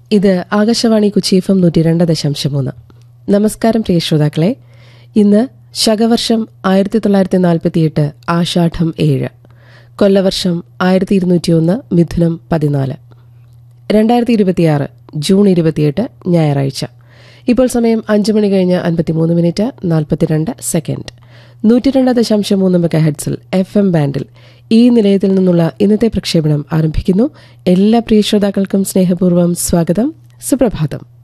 ഇത് Akashvani Kochi F M നൂറ്റി രണ്ട് ദശാംശം മൂന്ന് നമസ്കാരം പ്രിയ ശ്രോതാക്കളെ ഇന്ന് ശകവർഷം ആയിരത്തി തൊള്ളായിരത്തി നാൽപ്പത്തിയെട്ട് ആഷാഢം ഏഴ് കൊല്ലവർഷം ആയിരത്തി ഇരുന്നൂറ്റിയൊന്ന് മിഥുനം പതിനാല് രണ്ടായിരത്തി ഇരുപത്തിയാറ് ജൂൺ ഇരുപത്തിയെട്ട് ഞായറാഴ്ച ഇപ്പോൾ സമയം അഞ്ച് മണി കഴിഞ്ഞ് അൻപത്തിമൂന്ന് മിനിറ്റ് നാൽപ്പത്തിരണ്ട് സെക്കൻഡ് നൂറ്റിരണ്ട് ദശാംശം മൂന്ന് മെഗാ ഹെഡ്സിൽ എഫ് എം ബാൻഡിൽ ഈ നിലയത്തിൽ നിന്നുള്ള ഇന്നത്തെ പ്രക്ഷേപണം ആരംഭിക്കുന്നു എല്ലാ പ്രിയ ശ്രോതാക്കൾക്കും സ്നേഹപൂർവ്വം സ്വാഗതം സുപ്രഭാതം